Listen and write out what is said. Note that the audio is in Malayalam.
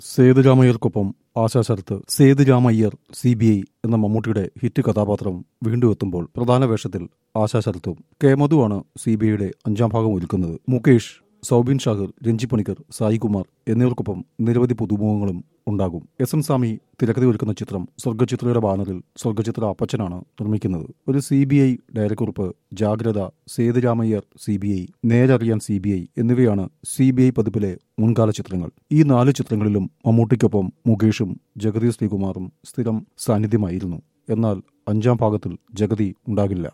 സേതുരാമയ്യർക്കൊപ്പം Asha Sharath Sethurama Iyer C B I എന്ന മമ്മൂട്ടിയുടെ ഹിറ്റ് കഥാപാത്രം വീണ്ടും എത്തുമ്പോൾ പ്രധാന വേഷത്തിൽ ആശാശരത്തും കെ മധുവാണ് സി ബി ഐയുടെ അഞ്ചാം ഭാഗം ഒരുക്കുന്നത് മുകേഷ് സൗബിൻ ഷാഹിർ രഞ്ജി പണിക്കർ സായികുമാർ എന്നിവർക്കൊപ്പം നിരവധി പുതുമുഖങ്ങളും ഉണ്ടാകും എസ് എം സ്വാമി തിരക്കഥ ഒരുക്കുന്ന ചിത്രം സ്വർഗചിത്രയുടെ ബാനറിൽ സ്വർഗചിത്ര അപ്പച്ചനാണ് നിർമ്മിക്കുന്നത് ഒരു സി ബി ഐ ഡയറക്കുറിപ്പ് Jagratha Sethurama Iyer C B I Nerariyan C B I എന്നിവയാണ് സി ബി ഐ പതിപ്പിലെ മുൻകാല ചിത്രങ്ങൾ ഈ നാല് ചിത്രങ്ങളിലും മമ്മൂട്ടിക്കൊപ്പം മുകേഷും ജഗതി ശ്രീകുമാറും സ്ഥിരം സാന്നിധ്യമായിരുന്നു എന്നാൽ അഞ്ചാം ഭാഗത്തിൽ ജഗതി ഉണ്ടാകില്ല